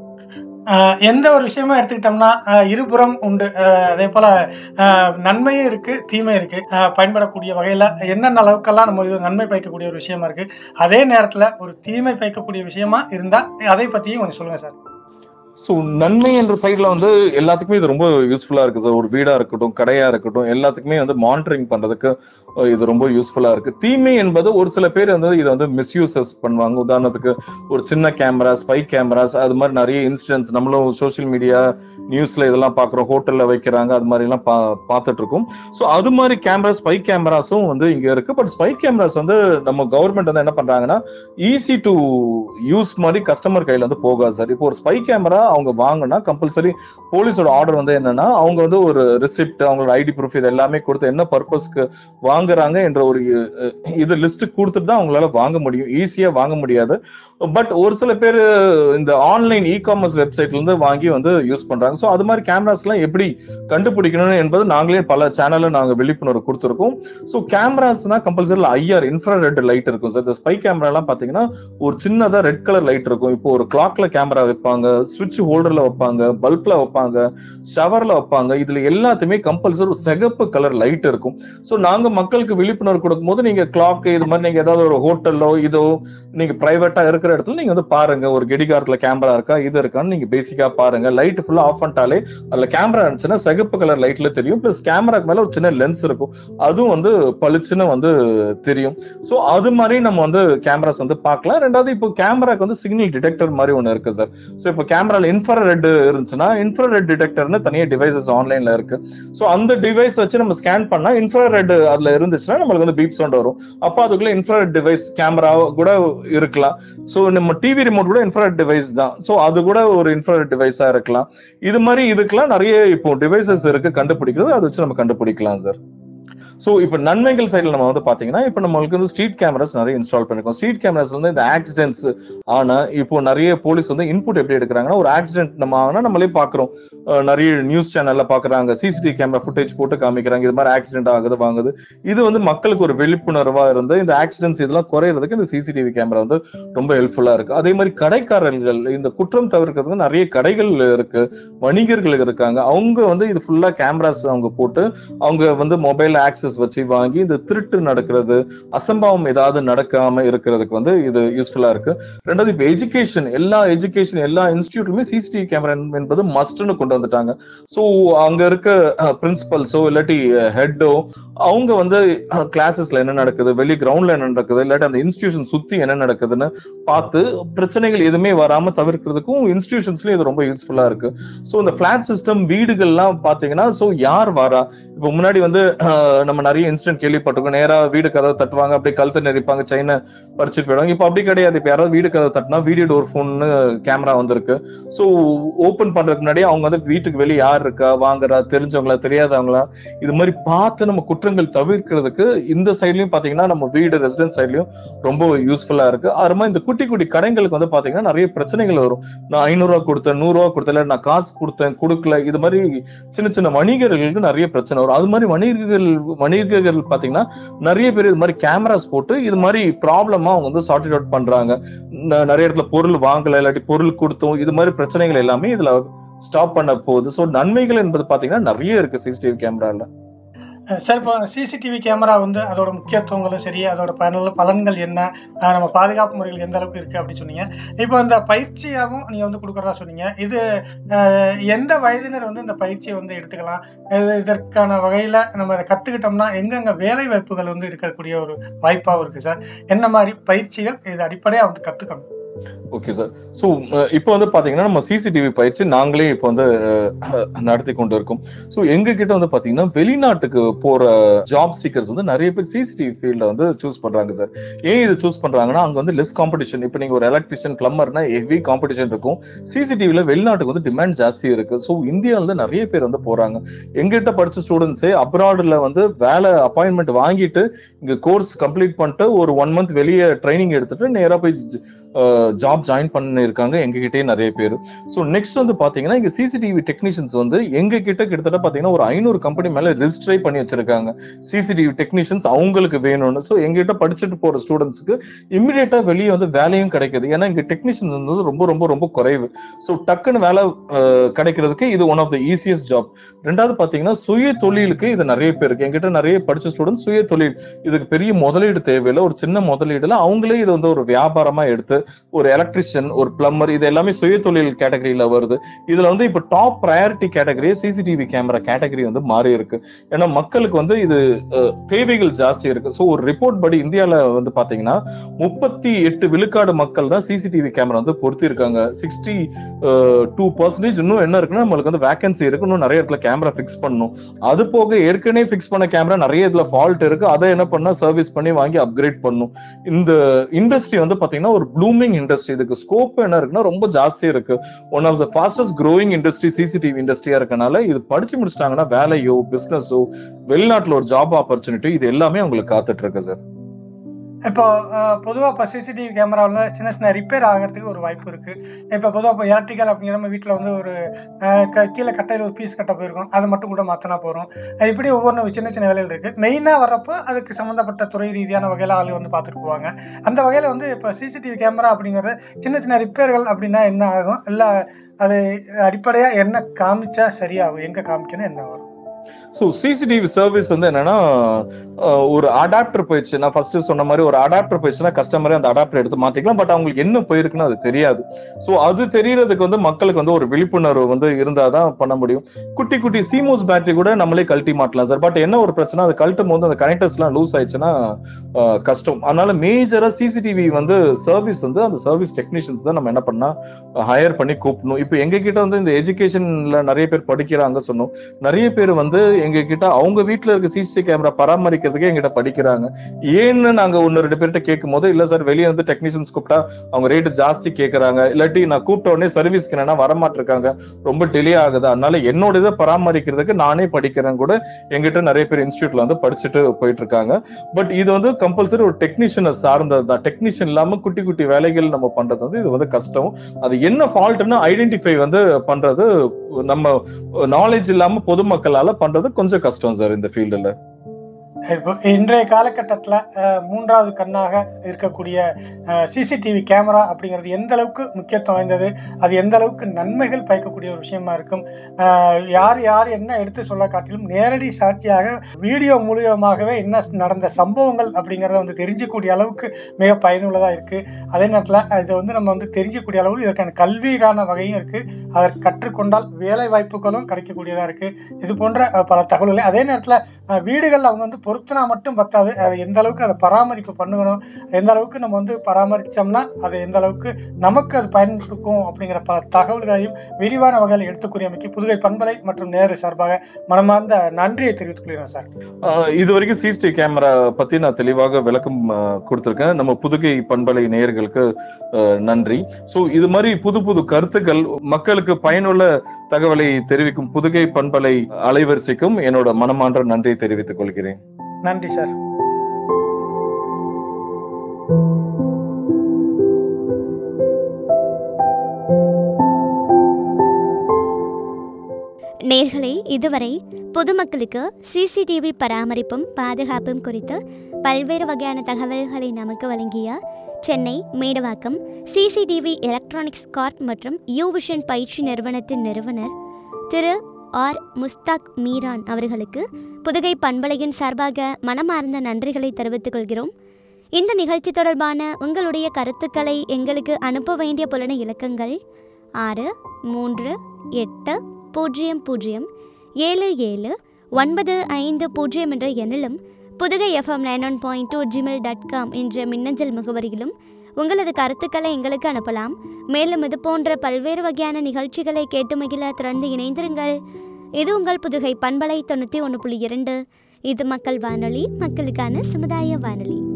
Speaker 3: ஆஹ் எந்த ஒரு விஷயமா எடுத்துக்கிட்டோம்னா ஆஹ் இருபுறம் உண்டு ஆஹ் அதே போல ஆஹ் நன்மையும் இருக்கு தீமை இருக்கு ஆஹ் பயன்படக்கூடிய வகையில என்னென்ன அளவுக்கெல்லாம் நம்ம இது நன்மை பயக்கக்கூடிய ஒரு விஷயமா இருக்கு அதே நேரத்துல ஒரு தீமை பயக்கக்கூடிய விஷயமா இருந்தா அதை பத்தியும் கொஞ்சம் சொல்லுங்க சார்
Speaker 2: ஸோ நன்மை என்ற சைட்ல வந்து எல்லாத்துக்குமே இது ரொம்ப யூஸ்ஃபுல்லா இருக்கு சார் ஒரு வீடா இருக்கட்டும் கடையா இருக்கட்டும் எல்லாத்துக்குமே வந்து மானிட்டரிங் பண்றதுக்கு அஹ், இது ரொம்ப யூஸ்ஃபுல்லா இருக்கு தீமை என்பது ஒரு சில பேர் வந்து இதை வந்து மிஸ்யூசஸ் பண்ணுவாங்க உதாரணத்துக்கு ஒரு சின்ன கேமராஸ் ஸ்பை கேமராஸ் அது மாதிரி நிறைய இன்சிடென்ட்ஸ் நம்மளும் சோஷியல் மீடியா நியூஸ்ல இதெல்லாம் பாக்குறோம் ஹோட்டல்ல வைக்கிறாங்க அது மாதிரி எல்லாம் பா பார்த்துட்டு இருக்கோம் ஸோ அது மாதிரி கேமராஸ் ஸ்பை கேமராஸும் வந்து இங்க இருக்கு பட் ஸ்பை கேமராஸ் வந்து நம்ம கவர்மெண்ட் வந்து என்ன பண்றாங்கன்னா ஈஸி டு யூஸ் மாதிரி கஸ்டமர் கையில வந்து போகாது சார் இப்போ ஒரு ஸ்பை கேமரா அவங்க வாங்கினா கம்பல்சரி போலீஸோட ஆர்டர் வந்து என்னன்னா அவங்க வந்து ஒரு ரிசிப்ட் அவங்களோட ஐடி ப்ரூஃப் இது எல்லாமே கொடுத்து என்ன பர்பஸ்க்கு வாங்குறாங்க என்ற ஒரு அஹ், இது லிஸ்ட் கொடுத்துட்டு தான் அவங்களால வாங்க முடியும் ஈஸியா வாங்க முடியாது பட் ஒரு சில பேர் இந்த ஆன்லைன் இ காமர்ஸ் வெப்சைட்ல இருந்து வாங்கி வந்து யூஸ் பண்றாங்க ஸோ அது மாதிரி கேமராஸ் எல்லாம் எப்படி கண்டுபிடிக்கணும் என்பது நாங்களே பல சேனல்ல நாங்க விழிப்புணர்வு கொடுத்துருக்கோம் ஸோ கேமராஸ்னா கம்பல்சரி ஐஆர் இன்ஃப்ராரெட் லைட் இருக்கும் சார் இந்த ஸ்பை கேமரா எல்லாம் பாத்தீங்கன்னா ஒரு சின்னதா ரெட் கலர் லைட் இருக்கும் இப்போ ஒரு கிளாக்ல கேமரா வைப்பாங்க சுவிட்ச் ஹோல்டர்ல வைப்பாங்க பல்ப்ல வைப்பாங்க ஷவர்ல வைப்பாங்க இதுல எல்லாத்துமே கம்பல்சரி ஒரு சிகப்பு கலர் லைட் இருக்கும் ஸோ நாங்க மக்களுக்கு விழிப்புணர்வு கொடுக்கும்போது நீங்க கிளாக் இது மாதிரி நீங்க ஏதாவது ஒரு ஹோட்டல்லோ இதோ நீங்க பிரைவேட்டா இருக்கிற இடத்துல நீங்க வந்து பாருங்க ஒரு கெடிகாரத்துல கேமரா இருக்கா இது இருக்கான்னு நீங்க பேசிக்கா பாருங்க லைட் ஃபுல்லா ஆஃப் பண்ணிட்டாலே அதுல கேமரா இருந்துச்சுன்னா சிகப்பு கலர் லைட்ல தெரியும் பிளஸ் கேமராக்கு மேல ஒரு சின்ன லென்ஸ் இருக்கும் அதுவும் வந்து பளிச்சுன்னு வந்து தெரியும் ஸோ அது மாதிரி நம்ம வந்து கேமராஸ் வந்து பார்க்கலாம் ரெண்டாவது இப்போ கேமராக்கு வந்து சிக்னல் டிடெக்டர் மாதிரி ஒன்று இருக்கு சார் ஸோ இப்போ கேமரால இன்ஃப்ராரெட் இருந்துச்சுன்னா இன்ஃப்ராரெட் டிடெக்டர்னு தனியாக டிவைசஸ் ஆன்லைன்ல இருக்கு ஸோ அந்த டிவைஸ் வச்சு நம்ம ஸ்கேன் பண்ணா இன்ஃப்ராரெட் அதுல இருந்துச்சுன்னா நம்மளுக்கு வந்து பீப் சவுண்ட் வரும் அப்போ அதுக்குள்ள இன்ஃப்ராரெட் டிவைஸ் கேமரா கூட இருக்கலாம் ஸோ நம்ம டிவி ரிமோட் கூட இன்ஃப்ராரெட் டிவைஸ் தான் ஸோ அது கூட ஒரு இன்ஃப்ராரெட் டிவைஸா இருக்கலாம் இது மாதிரி இதுக்கெல்லாம் நிறைய இப்போ டிவைசஸ் இருக்கு கண்டுபிடிக்கிறது அதை வச்சு நம்ம கண்டுபிடிக்கலாம் சார் ஸோ இப்போ நன்மைகள் சைடில் நம்ம வந்து பாத்தீங்கன்னா இப்போ நம்மளுக்கு வந்து ஸ்ட்ரீட் கேமராஸ் நிறைய இன்ஸ்டால் பண்ணிருக்கோம் ஸ்ட்ரீட் கேமராஸ் வந்து இந்த ஆக்சிடென்ட்ஸ் ஆனா இப்போ நிறைய போலீஸ் வந்து இன்புட் எப்படி எடுக்கிறாங்கன்னா ஒரு ஆக்சிடென்ட் நம்ம ஆனா நம்மளே பாக்குறோம் அஹ் நிறைய நியூஸ் சேனல்ல பாக்குறாங்க சிசிடிவி கேமரா ஃபுட்டேஜ் போட்டு காமிக்கிறாங்க இது மாதிரி ஆக்சிடென்ட் ஆகுது வாங்குது இது வந்து மக்களுக்கு ஒரு விழிப்புணர்வா இருந்து இந்த ஆக்சிடென்ட்ஸ் இதெல்லாம் குறையிறதுக்கு இந்த சிசிடிவி கேமரா வந்து ரொம்ப ஹெல்ப்ஃபுல்லா இருக்கு அதே மாதிரி கடைக்காரர்கள் இந்த குற்றம் தவிர்க்கிறதுக்கு நிறைய கடைகள் இருக்கு வணிகர்கள் இருக்காங்க அவங்க வந்து இது ஃபுல்லா கேமராஸ் அவங்க போட்டு அவங்க வந்து மொபைல் ஆக்சஸ் வச்சு வாங்கி இந்த திருட்டு நடக்கிறது அசம்பாவம் ஏதாவது நடக்காம இருக்கிறதுக்கு வந்து இது யூஸ்ஃபுல்லா இருக்கு ரெண்டாவது இப்ப எஜுகேஷன் எல்லா எஜுகேஷன் எல்லா இன்ஸ்டியூட்லுமே சிசிடிவி கேமரா என்பது மஸ்ட்னு கொண்டு வந்துட்டாங்க ஸோ அங்க இருக்க பிரின்சிபல்ஸோ இல்லாட்டி ஹெட்டோ அவங்க வந்து கிளாஸஸ்ல என்ன நடக்குது வெளி கிரவுண்ட்ல என்ன நடக்குது இல்லாட்டி அந்த இன்ஸ்டிடியூஷன் சுத்தி என்ன நடக்குதுன்னு பார்த்து பிரச்சனைகள் எதுவுமே வராம தவிர்க்கிறதுக்கும் இன்ஸ்டிடியூஷன்ஸ்லயும் இது ரொம்ப யூஸ்ஃபுல்லா இருக்கு ஸோ இந்த பிளாட் சிஸ்டம் வீடுகள்லாம் பாத்தீங்கன்னா ஸோ யார் வரா இப்போ முன்னாடி வந்து அஹ், நம்ம நிறைய இன்சிடென்ட் கேள்விப்பட்டிருக்கோம் நேரா வீடு கதவை தட்டுவாங்க அப்படியே கழுத்தை நெரிப்பாங்க செயினை பறிச்சுட்டு போயிடுவாங்க இப்போ அப்படி கிடையாது இப்போ யாராவது வீடு கதவை தட்டினா வீடியோ டோர் ஃபோன்னு கேமரா வந்திருக்கு ஸோ ஓபன் பண்றதுக்கு முன்னாடியே அவங்க வந்து வீட்டுக்கு வெளியே யார் இருக்கா வாங்குறா தெரிஞ்சவங்களா தெரியாதவங்களா இது மாதிரி பார்த்து நம்ம குற்றங்கள் தவிர்க்கிறதுக்கு இந்த சைட்லயும் பாத்தீங்கன்னா நம்ம வீடு ரெசிடென்ட் சைட்லயும் ரொம்ப யூஸ்ஃபுல்லா இருக்கு அது மாதிரி இந்த குட்டி குட்டி கடைங்களுக்கு வந்து பாத்தீங்கன்னா நிறைய பிரச்சனைகள் வரும் நான் ஐநூறு ரூபா கொடுத்தேன் நூறு ரூபா கொடுத்தேன் இல்ல நான் காசு கொடுத்தேன் கொடுக்கல இது மாதிரி சின்ன சின்ன வணிகர்களுக்கு நிறைய பிரச்சனை வரும் அது மாதிரி வணிகர்கள் வணிகர்கள் பாத்தீங்கன்னா நிறைய பேர் இது மாதிரி கேமராஸ் போட்டு இது மாதிரி ப்ராப்ளமா அவங்க வந்து சார்ட் அவுட் பண்றாங்க ந- நிறைய இடத்துல பொருள் வாங்கல இல்லாட்டி பொருள் கொடுத்தோம் இது மாதிரி பிரச்சனைகள் எல்லாமே இதுல ஸ்டாப் பண்ண போகுது ஸோ நன்மைகள் என்பது பாத்தீங்கன்னா நிறைய இருக்கு சிசிடிவி கேமரால
Speaker 3: அஹ் சார் இப்போ சிசிடிவி கேமரா வந்து அதோட முக்கியத்துவங்களும் சரி அதோட பயனுள்ள பலன்கள் என்ன அஹ் நம்ம பாதுகாப்பு முறைகள் எந்த அளவுக்கு இருக்கு அப்படின்னு சொன்னீங்க இப்போ இந்த பயிற்சியாகவும் நீங்க வந்து கொடுக்கறதா சொன்னீங்க இது அஹ், எந்த வயதினர் வந்து இந்த பயிற்சியை வந்து எடுத்துக்கலாம் இது- இதற்கான வகையில நம்ம இதை கத்துக்கிட்டோம்னா எங்கெங்க வேலை வாய்ப்புகள் வந்து இருக்கக்கூடிய ஒரு வாய்ப்பாகவும் இருக்கு சார் என்ன மாதிரி பயிற்சிகள் இது அடிப்படையா வந்து கத்துக்கணும்
Speaker 2: ஓகே சார் ஸோ இப்போ வந்து பாத்தீங்கன்னா நம்ம சிசிடிவி பயிற்சி நாங்களே இப்போ வந்து அஹ், நடத்தி கொண்டு இருக்கோம் ஸோ எங்க கிட்ட வந்து பாத்தீங்கன்னா வெளிநாட்டுக்கு போற ஜாப் சீக்கர்ஸ் வந்து நிறைய பேர் சிசிடிவி ஃபீல்ட வந்து சூஸ் பண்றாங்க சார் ஏன் இது சூஸ் பண்றாங்கன்னா அங்க வந்து லெஸ் காம்படிஷன் இப்போ நீங்க ஒரு எலக்ட்ரிஷியன் பிளம்பர்னா ஹெவி காம்படிஷன் இருக்கும் சிசிடிவில வெளிநாட்டுக்கு வந்து டிமாண்ட் ஜாஸ்தி இருக்கு ஸோ இந்தியாவில இருந்து நிறைய பேர் வந்து போறாங்க எங்கிட்ட படிச்ச ஸ்டூடெண்ட்ஸே அப்ராட்ல வந்து வேலை அப்பாயின்மெண்ட் வாங்கிட்டு இங்க கோர்ஸ் கம்ப்ளீட் பண்ணிட்டு ஒரு ஒன் மந்த் வெளியே ட்ரைனிங் எடுத்துட்டு நேரா போய் ஜாப் ஜாயின் பண்ணிருக்காங்க எங்க கிட்டயே நிறைய பேர் ஸோ நெக்ஸ்ட் வந்து பாத்தீங்கன்னா இங்க சிசிடிவி டெக்னீஷியன்ஸ் வந்து எங்க கிட்ட கிட்டத்தட்ட பாத்தீங்கன்னா ஒரு ஐநூறு கம்பெனி மேல ரிஜிஸ்டரே பண்ணி வச்சிருக்காங்க சிசிடிவி டெக்னீஷியன்ஸ் அவங்களுக்கு வேணும்னு ஸோ எங்கிட்ட படிச்சுட்டு போற ஸ்டூடெண்ட்ஸ்க்கு இமிடியேட்டா வெளியே வந்து வேலையும் கிடைக்குது ஏன்னா இங்க டெக்னீஷியன்ஸ் வந்து ரொம்ப ரொம்ப ரொம்ப குறைவு ஸோ டக்குன்னு வேலை அஹ், கிடைக்கிறதுக்கு இது one of the easiest job ரெண்டாவது பாத்தீங்கன்னா சுய தொழிலுக்கு இது நிறைய பேர் இருக்கு எங்கிட்ட நிறைய படிச்ச ஸ்டூடெண்ட்ஸ் சுய தொழில் இதுக்கு பெரிய முதலீடு தேவையில்லை ஒரு சின்ன முதலீடுல அவங்களே இது வந்து ஒரு வியாபாரமா எடுத்து ஒரு எலக்ட்ரிஷியன் ஒரு பிளம்பர் இது எல்லாமே சுய தொழில் கேட்டகரியில வருது இதுல வந்து இப்ப top priority category CCTV camera category வந்து மாறி இருக்கு ஏன்னா மக்களுக்கு வந்து இது அஹ், தேவைகள் ஜாஸ்தி இருக்கு ஸோ ஒரு ரிப்போர்ட் படி இந்தியால வந்து பாத்தீங்கன்னா முப்பத்தி எட்டு விழுக்காடு மக்கள் தான் சிசிடிவி கேமரா வந்து பொருத்தி இருக்காங்க சிக்ஸ்டி டூ பர்சன்டேஜ் இன்னும் என்ன இருக்குன்னா நம்மளுக்கு வந்து வேகன்சி இருக்கு இன்னும் நிறைய இடத்துல கேமரா ஃபிக்ஸ் பண்ணணும் அது போக ஏற்கனவே ஃபிக்ஸ் பண்ண கேமரா நிறைய இதுல ஃபால்ட் இருக்கு அதை என்ன பண்ணா சர்வீஸ் பண்ணி வாங்கி அப்கிரேட் பண்ணும் இந்த இண்டஸ்ட்ரி வந்து பாத்தீங்கன்னா ஒரு ப்ளூமிங் இண்டஸ்ட்ரி இதுக்கு ஸ்கோப் என்ன இருக்குன்னா ரொம்ப ஜாஸ்தி இருக்கு one of the fastest growing industry CCTV இண்டஸ்ட்ரியா இருக்கனால இது படிச்சு முடிச்சிட்டாங்கன்னா வேலையோ பிசினஸோ வெளிநாட்டுல ஒரு ஜாப் ஆப்பர்ச்சுனிட்டி இது எல்லாமே உங்களுக்கு காத்துட்டு இருக்கு சார்
Speaker 3: இப்போ அஹ், பொதுவா இப்போ சிசிடிவி கேமராவில் சின்ன சின்ன ரிப்பேர் ஆகிறதுக்கு ஒரு வாய்ப்பு இருக்கு இப்போ பொதுவாக இப்போ எலக்ட்ரிக்கல் அப்படிங்கிற நம்ம வீட்டில் வந்து ஒரு அஹ், க- கீழே கட்டையில் ஒரு பீஸ் கட்ட போயிருக்கும் அதை மட்டும் கூட மாற்றினா போகிறோம் இப்படி ஒவ்வொரு சின்ன சின்ன வேலைகள் இருக்கு மெயினாக வர்றப்போ அதுக்கு சம்மந்தப்பட்ட துறை ரீதியான வகையில் ஆள் வந்து பார்த்துட்டு போவாங்க அந்த வகையில் வந்து இப்போ சிசிடிவி கேமரா அப்படிங்கிறது சின்ன சின்ன ரிப்பேர்கள் அப்படின்னா என்ன ஆகும் இல்லை அது அடிப்படையாக என்ன காமிச்சா சரியாகும் எங்கே காமிக்கணும் என்ன வரும்
Speaker 2: ஸோ சிசிடிவி சர்வீஸ் வந்து என்னன்னா அஹ், ஒரு அடாப்டர் போயிடுச்சு நான் ஃபர்ஸ்ட் சொன்ன மாதிரி ஒரு அடாப்டர் போயிடுச்சுன்னா கஸ்டமரே அந்த அடாப்டர் எடுத்து மாத்திக்கலாம் பட் அவங்களுக்கு என்ன போயிருக்குன்னு அது தெரியாது ஸோ அது தெரியறதுக்கு வந்து மக்களுக்கு வந்து ஒரு விழிப்புணர்வு வந்து இருந்தாதான் பண்ண முடியும் குட்டி குட்டி சீமோஸ் பேட்டரி கூட நம்மளே கழட்டி மாட்டலாம் சார் பட் என்ன ஒரு பிரச்சனை அது கழட்டும் போது அந்த கனெக்டர்ஸ் எல்லாம் லூஸ் ஆயிடுச்சுன்னா அஹ், கஷ்டம் அதனால மேஜரா சிசிடிவி வந்து சர்வீஸ் வந்து அந்த சர்வீஸ் டெக்னீஷியன்ஸ் தான் நம்ம என்ன பண்ணா ஹையர் பண்ணி கூப்பிடணும் இப்போ எங்க கிட்ட வந்து இந்த எஜுகேஷன்ல நிறைய பேர் படிக்கிறாங்க சொன்னோம் நிறைய பேர் வந்து எங்க கிட்ட அவங்க வீட்ல இருக்க சிசிடிவி கேமரா பராமரிக்கிறதுக்கே எங்கிட்ட படிக்கிறாங்க ஏன்னு நாங்க ஒன்னு ரெண்டு பேர்கிட்ட கேட்கும் போது இல்ல சார் வெளியே வந்து டெக்னீஷியன்ஸ் கூப்பிட்டா அவங்க ரேட் ஜாஸ்தி கேக்குறாங்க இல்லாட்டி நான் கூப்பிட்ட உடனே சர்வீஸ்க்கு என்னன்னா வரமாட்டிருக்காங்க ரொம்ப டிலே ஆகுது அதனால என்னோட இதை பராமரிக்கிறதுக்கு நானே படிக்கிறேன் கூட எங்கிட்ட நிறைய பேர் இன்ஸ்டியூட்ல வந்து படிச்சுட்டு போயிட்டு இருக்காங்க பட் இது வந்து கம்பல்சரி ஒரு டெக்னீஷியனை சார்ந்தது தான் டெக்னீஷியன் இல்லாம குட்டி குட்டி வேலைகள் நம்ம பண்றது வந்து இது வந்து கஷ்டம் அது என்ன ஃபால்ட்னு ஐடென்டிஃபை வந்து பண்றது நம்ம நாலேஜ் இல்லாம பொதுமக்களால பண்றது கொஞ்சம் கஷ்டம் சார் இந்த ஃபீல்டுல
Speaker 3: இப்போ இன்றைய காலகட்டத்தில் மூன்றாவது கண்ணாக இருக்கக்கூடிய சிசிடிவி கேமரா அப்படிங்கிறது எந்த அளவுக்கு முக்கியத்துவம் வாய்ந்தது அது எந்த அளவுக்கு நன்மைகள் பயக்கக்கூடிய ஒரு விஷயமா இருக்கும் அஹ், யார் யார் என்ன எடுத்து சொல்ல காட்டிலும் நேரடி சாட்சியாக வீடியோ மூலியமாகவே என்ன நடந்த சம்பவங்கள் அப்படிங்கிறத வந்து தெரிஞ்சக்கூடிய அளவுக்கு மிக பயனுள்ளதாக இருக்கு அதே நேரத்தில் இதை வந்து நம்ம வந்து தெரிஞ்சக்கூடிய அளவுக்கு இதற்கான கல்விக்கான வகையும் இருக்கு அதை கற்றுக்கொண்டால் வேலை வாய்ப்புகளும் கிடைக்கக்கூடியதாக இருக்கு இது போன்ற அஹ், பல தகவல்களை அதே நேரத்தில் வீடுகளில் அவங்க வந்து பொருத்தினா மட்டும் பத்தாது அதை எந்த அளவுக்கு அதை பராமரிப்பு பண்ணணும் எந்த அளவுக்கு நம்ம வந்து பராமரிச்சோம்னா அது எந்த அளவுக்கு நமக்கு அது பயன்படுத்தும் அப்படிங்கிற பல தகவல்களையும் விரிவான வகையில் எடுத்து கூறியமைக்கு புதுகை பண்பலை மற்றும் நேரு சார்பாக மனமார்ந்த நன்றியை தெரிவித்துக் கொள்கிறேன் சார்
Speaker 2: ஆஹ் இது வரைக்கும் சிசிடிவி கேமரா பத்தி நான் தெளிவாக விளக்கம் ஆஹ் கொடுத்திருக்கேன் நம்ம புதுகை பண்பலை நேயர்களுக்கு ஆஹ் நன்றி சோ இது மாதிரி புது புது கருத்துக்கள் மக்களுக்கு பயனுள்ள தகவலை தெரிவிக்கும் புதுகை பண்பலை அலைவரிசைக்கும் என்னோட மனமான்ற நன்றியை தெரிவித்துக் கொள்கிறேன்
Speaker 3: நன்றி சார்
Speaker 1: நேர்களே இதுவரை பொதுமக்களுக்கு சிசிடிவி பராமரிப்பும் பாதுகாப்பும் குறித்து பல்வேறு வகையான தகவல்களை நமக்கு வழங்கிய Chennai Medavakkam CCTV electronics card மற்றும் யூவிஷன் பயிற்சி நிறுவனத்தின் நிறுவனர் திரு ஆர் முஸ்தாக் மீரான் அவர்களுக்கு புதுகை பண்பலையின் சார்பாக மனமார்ந்த நன்றிகளை தெரிவித்துக் கொள்கிறோம் இந்த நிகழ்ச்சி தொடர்பான உங்களுடைய கருத்துக்களை எங்களுக்கு அனுப்ப வேண்டிய புலன இலக்கங்கள் ஆறு மூன்று எட்டு பூஜ்ஜியம் பூஜ்ஜியம் ஏழு ஏழு ஒன்பது ஐந்து பூஜ்ஜியம் என்ற எண்ணிலும் Pudugai FM nine one point two Gmail dot com என்ற மின்னஞ்சல் முகவரியிலும் உங்களது கருத்துக்களை எங்களுக்கு அனுப்பலாம் மேலும் இது போன்ற பல்வேறு வகையான நிகழ்ச்சிகளை கேட்டு மகிழ தொடர்ந்து இணைந்திருங்கள் இது உங்கள் புதுகை பண்பலை தொண்ணூற்றி ஒன்று புள்ளி இரண்டு இது மக்கள் வானொலி மக்களுக்கான சமுதாய வானொலி